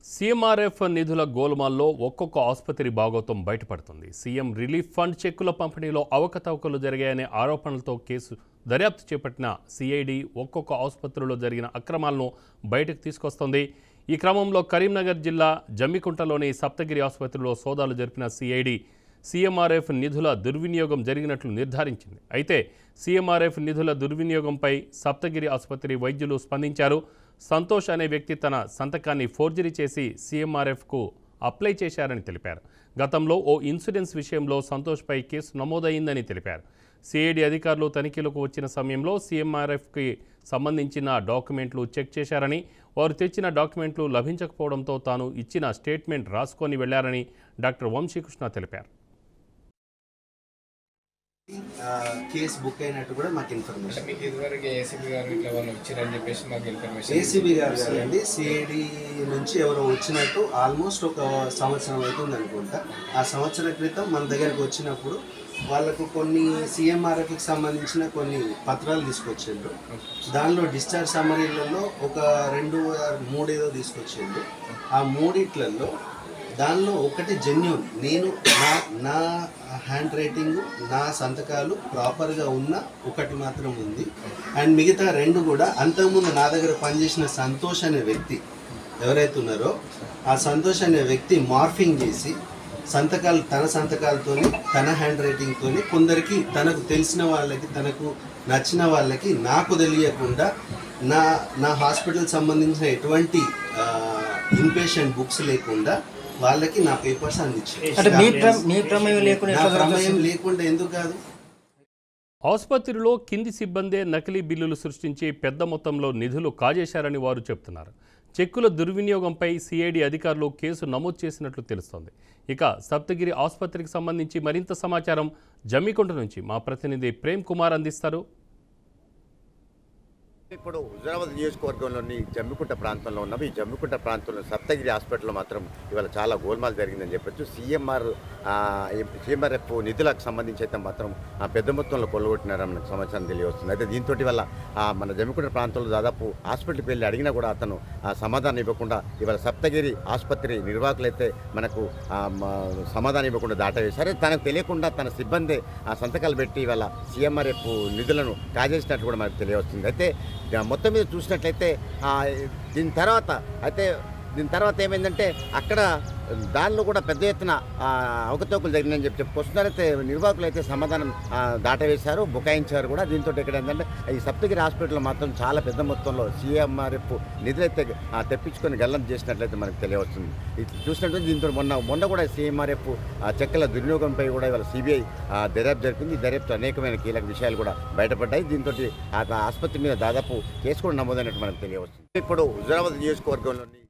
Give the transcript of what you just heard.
CMRF నిధుల గోల్మాల్లో ఒక్కొక్క ఆసుపత్రి భాగోతం బయటపడుతుంది సీఎం రిలీఫ్ ఫండ్ చెక్కుల పంపిణీలో అవకతవకలు జరిగాయనే ఆరోపణలతో కేసు దర్యాప్తు చేపట్టిన సిఐడి ఒక్కొక్క ఆసుపత్రిలో జరిగిన అక్రమాలను బయటకు తీసుకొస్తోంది ఈ క్రమంలో కరీంనగర్ జిల్లా జమ్మికుంటలోని సప్తగిరి ఆసుపత్రిలో సోదాలు జరిపిన సిఐడి సీఎంఆర్ఎఫ్ నిధుల దుర్వినియోగం జరిగినట్లు నిర్ధారించింది అయితే సీఎంఆర్ఎఫ్ నిధుల దుర్వినియోగంపై సప్తగిరి ఆసుపత్రి వైద్యులు స్పందించారు సంతోష్ అనే వ్యక్తి తన సంతకాన్ని ఫోర్జరీ చేసి సీఎంఆర్ఎఫ్కు అప్లై చేశారని తెలిపారు గతంలో ఓ ఇన్సూరెన్స్ విషయంలో సంతోష్పై కేసు నమోదైందని తెలిపారు సిఐడి అధికారులు తనిఖీలకు వచ్చిన సమయంలో సీఎంఆర్ఎఫ్కి సంబంధించిన డాక్యుమెంట్లు చెక్ చేశారని వారు తెచ్చిన డాక్యుమెంట్లు లభించకపోవడంతో తాను ఇచ్చిన స్టేట్మెంట్ రాసుకొని వెళ్లారని డాక్టర్ వంశీకృష్ణ తెలిపారు ఆ, కేసు బుక్ అయినట్టు కూడా మాకు అంటే ఇన్ఫర్మేషన్ మీకు ఇదివరకు ఏసీబీ గారు ఇట్లా వాళ్ళు వచ్చారని చెప్పేసి మాకు ఇన్ఫర్మేషన్ ఏసీబీ గారు కాదండి సిఐడి నుంచి ఎవరో వచ్చినట్టు ఆల్మోస్ట్ ఒక సంవత్సరం అవుతుంది అనుకుంటా ఆ సంవత్సరం క్రితం మన దగ్గరకు వచ్చినప్పుడు వాళ్ళకు కొన్ని సీఎంఆర్ఎఫ్కి సంబంధించిన కొన్ని పత్రాలు తీసుకొచ్చిండ్రు దానిలో డిశ్చార్జ్ సమ్మరీలలో ఒక రెండు ఆర్ మూడేదో తీసుకొచ్చిండ్రు ఆ మూడిట్లలో దానిలో ఒకటి జెన్యున్ నేను నా నా హ్యాండ్ రైటింగ్ నా సంతకాలు ప్రాపర్గా ఉన్న ఒకటి మాత్రం ఉంది అండ్ మిగతా రెండు కూడా అంతకుముందు నా దగ్గర పనిచేసిన సంతోష్ అనే వ్యక్తి ఎవరైతే ఉన్నారో ఆ సంతోష్ అనే వ్యక్తి మార్ఫింగ్ చేసి సంతకాలు తన సంతకాలతోని తన హ్యాండ్ రైటింగ్తోని కొందరికి తనకు తెలిసిన వాళ్ళకి తనకు నచ్చిన వాళ్ళకి నాకు తెలియకుండా నా నా హాస్పిటల్ సంబంధించిన ఎటువంటి ఇన్పేషెంట్ బుక్స్ లేకుండా వాళ్ళకి నా పేపర్స్ అందించాను అంటే మీ ప్ర- మీ ప్రమేయం లేకుండా నా ఎట్లా ప్రమేయం లేకుండా ఎందుకు కాదు ఆసుపత్రిలో కింది సిబ్బందే నకిలీ బిల్లులు సృష్టించి పెద్ద మొత్తంలో నిధులు కాజేశారని వారు చెబుతున్నారు చెక్కుల దుర్వినియోగంపై సిఐడి అధికారులు కేసు నమోదు చేసినట్లు తెలుస్తోంది ఇక సప్తగిరి ఆసుపత్రికి సంబంధించి మరింత సమాచారం జమ్మికుంట నుంచి మా ప్రతినిధి ప్రేమ్ కుమార్ అందిస్తారు ఇప్పుడు హుజరాబాద్ నియోజకవర్గంలోని జమ్మికుంట ప్రాంతంలో ఉన్నాం ఈ జమ్మికుంట ప్రాంతంలో సప్తగిరి హాస్పిటల్లో మాత్రం ఇవాళ చాలా గోల్మాల్ జరిగిందని చెప్పొచ్చు సీఎంఆర్ సీఎంఆర్ఎఫ్ నిధులకు సంబంధించి అయితే మాత్రం ఆ, పెద్ద మొత్తంలో కొల్లగొట్టినారని మనకు సమాచారం తెలియవస్తుంది అయితే దీంతో వల్ల ఆ, మన జమ్మికుంట ప్రాంతంలో దాదాపు హాస్పిటల్కి వెళ్ళి అడిగినా కూడా అతను ఆ, సమాధానం ఇవ్వకుండా ఇవాళ సప్తగిరి ఆసుపత్రి నిర్వాహకులు అయితే మనకు ఆ, మ- సమాధానం ఇవ్వకుండా దాటవేశారు తనకు తెలియకుండా తన సిబ్బంది ఆ సంతకాలు పెట్టి ఇవాళ సీఎంఆర్ఎఫ్ నిధులను కాజేసినట్లు కూడా మనకు తెలియవస్తుంది అయితే దా- మొత్తం మీద చూసినట్లయితే ఆ, దీని తర్వాత అయితే దీని తర్వాత ఏమైందంటే అక్కడ దానిలో కూడా పెద్ద ఎత్తున ఆ, అవకతవకలు జరిగినాయని చెప్పి చెప్పుకొస్తున్నారు అయితే నిర్వాహకులు అయితే సమాధానం ఆ, దాటవేశారు బుకాయించారు కూడా దీంతో ఇక్కడ ఏంటంటే ఈ సప్తగిరి హాస్పిటల్లో మాత్రం చాలా పెద్ద మొత్తంలో సీఎంఆర్ఎఫ్ నిధులైతే ఆ, తెప్పించుకొని గల్లం చేసినట్లయితే మనకు తెలియవస్తుంది ఇది చూసినట్లయితే దీంతో మొన్న మొన్న కూడా సీఎంఆర్ఎఫ్ చెక్కల దుర్వినియోగంపై కూడా ఇవాళ సిబిఐ దర్యాప్తు జరిపింది ఈ దర్యాప్తు అనేకమైన కీలక విషయాలు కూడా బయటపడ్డాయి దీంతో ఆ ఆసుపత్రి మీద దాదాపు కేసు కూడా నమోదైనట్టు మనకు తెలియవస్తుంది ఇప్పుడు హుజరాబాద్ నియోజకవర్గంలోని